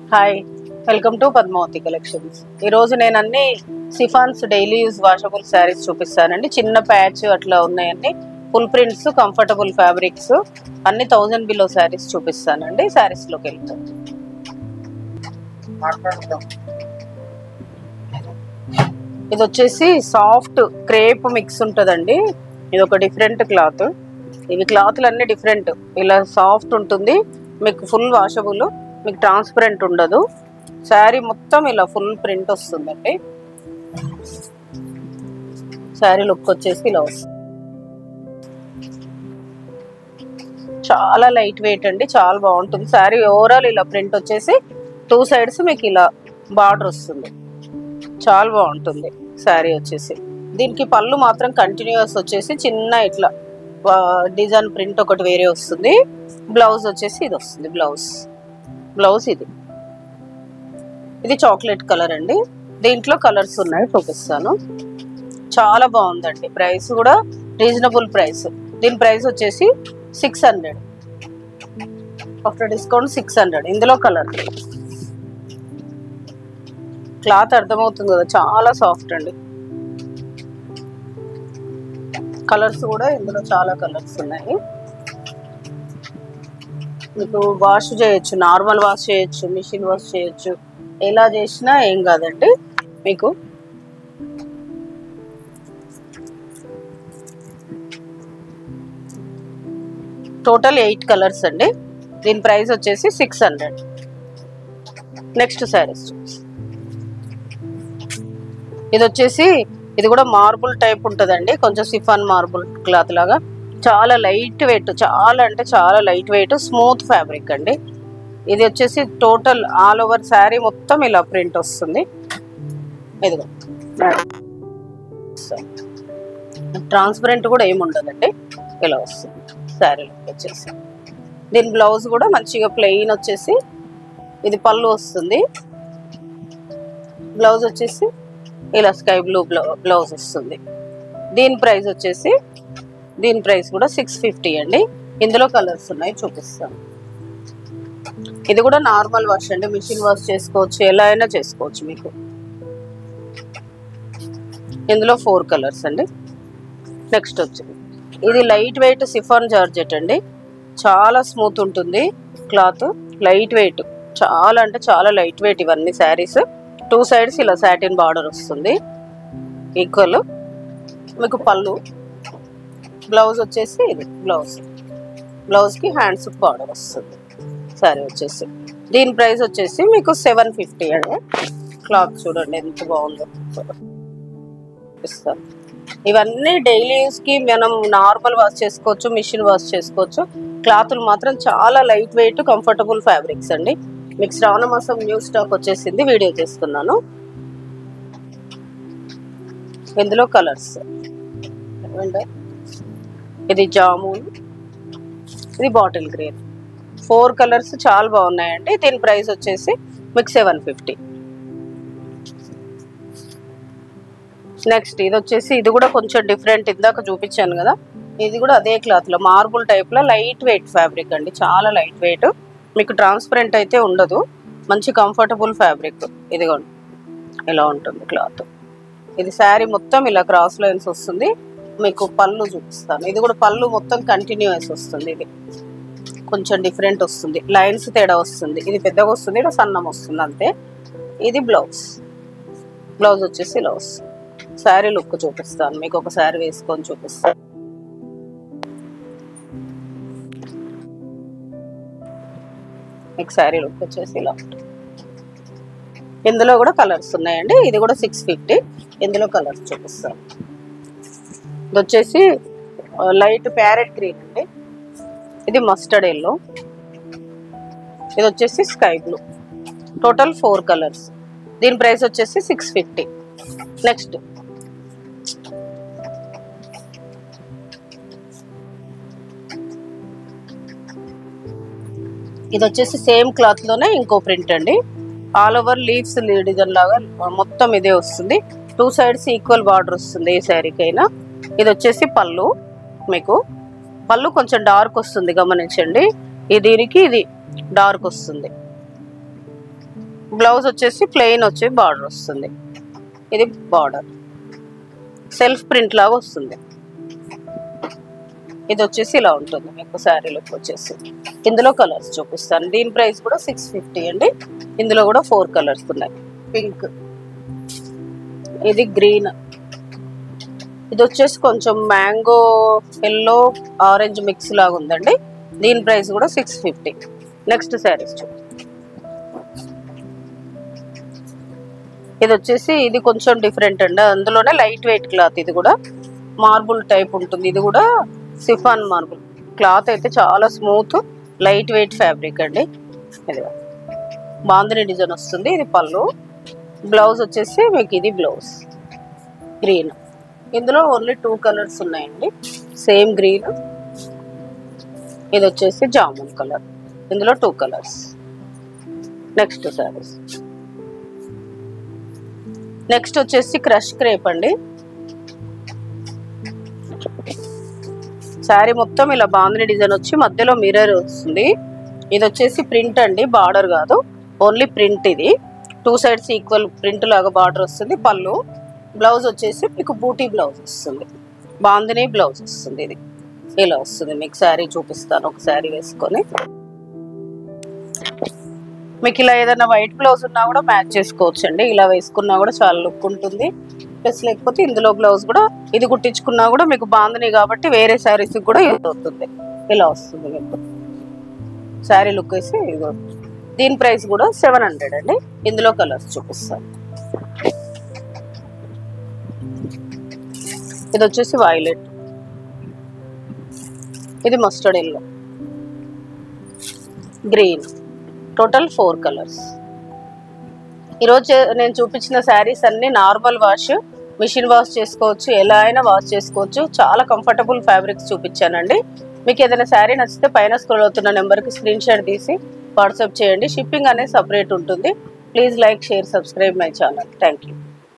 hi welcome to Padmavathi collections ఈరోజు నేను అన్ని chiffons daily use washable saris చూపిస్తానండి చిన్న ప్యాచ్ అట్లా ఉన్నాయండి ఫుల్ ప్రింట్స్ కంఫర్టబుల్ ఫ్యాబ్రిక్స్ అన్ని థౌజండ్ బిలో శారీస్ చూపిస్తానండి శారీస్లోకి వెళ్తాం ఇది వచ్చేసి సాఫ్ట్ క్రేప్ మిక్స్ ఉంటుందండి ఇది ఒక డిఫరెంట్ క్లాత్ ఇవి క్లాత్లు అన్ని డిఫరెంట్ ఇలా సాఫ్ట్ ఉంటుంది మీకు ఫుల్ వాషబుల్ మీకు ట్రాన్స్పరెంట్ ఉండదు శారీ మొత్తం ఇలా ఫుల్ ప్రింట్ వస్తుందండి శారీ లుక్ వచ్చేసి ఇలా వస్తుంది చాలా లైట్ వెయిట్ అండి చాలా బాగుంటుంది శారీ ఓవరాల్ ఇలా ప్రింట్ వచ్చేసి టూ సైడ్స్ మీకు ఇలా బార్డర్ వస్తుంది చాలా బాగుంటుంది శారీ వచ్చేసి దీనికి పళ్ళు మాత్రం కంటిన్యూస్ వచ్చేసి చిన్న ఇట్లా డిజైన్ ప్రింట్ ఒకటి వేరే వస్తుంది బ్లౌజ్ వచ్చేసి ఇది వస్తుంది బ్లౌజ్ బ్లౌజ్ ఇది ఇది చాక్లెట్ కలర్ అండి దీంట్లో కలర్స్ ఉన్నాయి చూపిస్తాను చాలా బాగుందండి ప్రైస్ కూడా రీజనబుల్ ప్రైస్ దీని ప్రైస్ వచ్చేసి six hundred after discount six hundred ఇందులో కలర్ క్లాత్ అర్థమవుతుంది కదా చాలా సాఫ్ట్ అండి కలర్స్ కూడా ఇందులో చాలా కలర్స్ ఉన్నాయి మీకు వాష్ చేయొచ్చు నార్మల్ వాష్ చేయొచ్చు మిషన్ వాష్ చేయొచ్చు ఎలా చేసినా ఏం కాదండి మీకు టోటల్ ఎయిట్ కలర్స్ అండి దీని ప్రైస్ వచ్చేసి సిక్స్ హండ్రెడ్ నెక్స్ట్ శారీస్ ఇది వచ్చేసి ఇది కూడా మార్బుల్ టైప్ ఉంటుందండి కొంచెం సిఫాన్ మార్బుల్ క్లాత్ లాగా చాలా లైట్ వెయిట్ చాలా అంటే చాలా లైట్ వెయిట్ స్మూత్ ఫ్యాబ్రిక్ అండి ఇది వచ్చేసి టోటల్ ఆల్ ఓవర్ శారీ మొత్తం ఇలా ప్రింట్ వస్తుంది ఇదిగో ట్రాన్స్పరెంట్ కూడా ఏమి ఉండదండి ఇలా వస్తుంది శారీ వచ్చేసి దీని బ్లౌజ్ కూడా మంచిగా ప్లెయిన్ వచ్చేసి ఇది పళ్ళు వస్తుంది బ్లౌజ్ వచ్చేసి ఇలా స్కై బ్లూ బ్లౌజ్ వస్తుంది దీని ప్రైస్ వచ్చేసి దీని ప్రైస్ కూడా సిక్స్ ఫిఫ్టీ అండి ఇందులో కలర్స్ ఉన్నాయి చూపిస్తాను ఇది కూడా నార్మల్ వాష్ అండి మిషన్ వాష్ చేసుకోవచ్చు ఎలా అయినా చేసుకోవచ్చు మీకు ఇందులో ఫోర్ కలర్స్ అండి నెక్స్ట్ వచ్చింది ఇది లైట్ వెయిట్ సిఫాన్ జార్జెట్ అండి చాలా స్మూత్ ఉంటుంది క్లాత్ లైట్ వెయిట్ చాలా అంటే చాలా లైట్ వెయిట్ ఇవన్నీ శారీస్ టూ సైడ్స్ ఇలా సాటిన్ బార్డర్ వస్తుంది ఈక్వల్ మీకు పళ్ళు బ్లౌజ్ వచ్చేసి ఇది బ్లౌజ్ బ్లౌజ్కి హ్యాండ్స్ బార్డర్ వస్తుంది సారీ వచ్చేసి దీని ప్రైస్ వచ్చేసి మీకు సెవెన్ ఫిఫ్టీ అండి క్లాత్ చూడండి ఎంత బాగుందో ఇస్తాను ఇవన్నీ డైలీ యూస్కి మనం నార్మల్ వాష్ చేసుకోవచ్చు మిషన్ వాష్ చేసుకోవచ్చు క్లాతులు మాత్రం చాలా లైట్ వెయిట్ కంఫర్టబుల్ ఫ్యాబ్రిక్స్ అండి మీకు శ్రావణ మాసం న్యూ స్టాక్ వచ్చేసింది వీడియో చేస్తున్నాను ఇందులో కలర్స్ ఇది జామున్ ఇది బాటిల్ గ్రీన్ ఫోర్ కలర్స్ చాలా బాగున్నాయండి దీని ప్రైస్ వచ్చేసి మీకు సెవెన్ ఫిఫ్టీ నెక్స్ట్ ఇది వచ్చేసి ఇది కూడా కొంచెం డిఫరెంట్ ఇందాక చూపించాను కదా ఇది కూడా అదే క్లాత్లో మార్బుల్ టైప్లో లైట్ వెయిట్ ఫ్యాబ్రిక్ అండి చాలా లైట్ వెయిట్ మీకు ట్రాన్స్పరెంట్ అయితే ఉండదు మంచి కంఫర్టబుల్ ఫ్యాబ్రిక్ ఇదిగోండి ఇలా ఉంటుంది క్లాత్ ఇది శారీ మొత్తం ఇలా క్రాస్ లైన్స్ వస్తుంది మీకు పళ్ళు చూపిస్తాను ఇది కూడా పళ్ళు మొత్తం కంటిన్యూస్ వస్తుంది ఇది కొంచెం డిఫరెంట్ వస్తుంది లైన్స్ తేడా వస్తుంది ఇది పెద్దగా వస్తుంది ఇలా సన్నం వస్తుంది అంతే ఇది బ్లౌజ్ బ్లౌజ్ వచ్చేసి ఇలా వస్తుంది శారీ లుక్ చూపిస్తాను మీకు ఒక శారీ వేసుకొని చూపిస్తాను మీకు శారీ లుక్ వచ్చేసి ఇలా ఉంటుంది ఇందులో కూడా కలర్స్ ఉన్నాయండి ఇది కూడా సిక్స్ ఫిఫ్టీ ఇందులో కలర్స్ చూపిస్తాను ఇది వచ్చేసి లైట్ ప్యారెట్ గ్రీన్ అండి ఇది మస్టర్డ్ ఎల్లో ఇది వచ్చేసి sky blue total four colours దీని ప్రైస్ వచ్చేసి సిక్స్ ఫిఫ్టీ నెక్స్ట్ ఇది వచ్చేసి సేమ్ క్లాత్ లోనే ఇంకో ప్రింట్ అండి ఆల్ ఓవర్ లీవ్స్ డిజైన్ లాగా మొత్తం ఇదే వస్తుంది టూ సైడ్స్ ఈక్వల్ బార్డర్ వస్తుంది ఏ శారీకైనా ఇది వచ్చేసి పళ్ళు మీకు పళ్ళు కొంచెం డార్క్ వస్తుంది గమనించండి ఈ దీనికి ఇది డార్క్ వస్తుంది బ్లౌజ్ వచ్చేసి ప్లెయిన్ వచ్చి బార్డర్ వస్తుంది ఇది బార్డర్ సెల్ఫ్ ప్రింట్ లాగా వస్తుంది ఇది వచ్చేసి ఇలా ఉంటుంది మీకు శారీ లుక్ వచ్చేసి ఇందులో కలర్స్ చూపిస్తాను దీని ప్రైస్ కూడా సిక్స్ ఫిఫ్టీ అండి ఇందులో కూడా ఫోర్ కలర్స్ ఉన్నాయి పింక్ ఇది గ్రీన్ ఇది వచ్చేసి కొంచెం మ్యాంగో ఎల్లో ఆరెంజ్ మిక్స్ లాగా ఉందండి దీని ప్రైస్ కూడా సిక్స్ ఫిఫ్టీ నెక్స్ట్ శారీస్ చూ ఇది వచ్చేసి ఇది కొంచెం డిఫరెంట్ అండి అందులోనే లైట్ వెయిట్ క్లాత్ ఇది కూడా మార్బుల్ టైప్ ఉంటుంది ఇది కూడా సిఫాన్ మార్బుల్ క్లాత్ అయితే చాలా స్మూత్ లైట్ వెయిట్ ఫ్యాబ్రిక్ అండి ఇది బాందిని డిజైన్ వస్తుంది ఇది పళ్ళు బ్లౌజ్ వచ్చేసి మీకు ఇది బ్లౌజ్ గ్రీన్ ఇందులో ఓన్లీ టూ కలర్స్ ఉన్నాయండి సేమ్ గ్రీన్ ఇది వచ్చేసి జామున్ కలర్ ఇందులో two colours next saris next వచ్చేసి క్రష్ క్రేప్ అండి శారీ మొత్తం ఇలా బాందిని డిజైన్ వచ్చి మధ్యలో మిర్రర్ వస్తుంది ఇది వచ్చేసి ప్రింట్ అండి బార్డర్ కాదు ఓన్లీ ప్రింట్ ఇది టూ సైడ్స్ ఈక్వల్ ప్రింట్ లాగా బార్డర్ వస్తుంది పళ్ళు బ్లౌజ్ వచ్చేసి మీకు బూటీ బ్లౌజ్ వస్తుంది బాందిని బ్లౌజ్ వస్తుంది ఇది ఇలా వస్తుంది మీకు శారీ చూపిస్తాను ఒక శారీ వేసుకొని మీకు ఇలా ఏదైనా వైట్ బ్లౌజ్ ఉన్నా కూడా మ్యాచ్ చేసుకోవచ్చు అండి ఇలా వేసుకున్నా కూడా చాలా లుక్ ఉంటుంది ప్లస్ లేకపోతే ఇందులో బ్లౌజ్ కూడా ఇది కుట్టించుకున్నా కూడా మీకు బాందని కాబట్టి వేరే శారీస్ కూడా యూజ్ అవుతుంది ఇలా వస్తుంది మీకు శారీ లుక్ వేసి ఇదిగో దీని ప్రైస్ కూడా సెవెన్ హండ్రెడ్ అండి ఇందులో కలర్స్ చూపిస్తాను ఇది వచ్చేసి వైలెట్ ఇది mustard yellow green total four colours ఈరోజు నేను చూపించిన శారీస్ అన్ని నార్మల్ వాష్ మిషన్ వాష్ చేసుకోవచ్చు ఎలా అయినా వాష్ చేసుకోవచ్చు చాలా కంఫర్టబుల్ ఫ్యాబ్రిక్స్ చూపించానండి మీకు ఏదైనా శారీ నచ్చితే పైన స్క్రోల్ అవుతున్న నెంబర్కి స్క్రీన్ షాట్ తీసి వాట్సాప్ చేయండి షిప్పింగ్ అనేది సపరేట్ ఉంటుంది please like share subscribe my channel thank you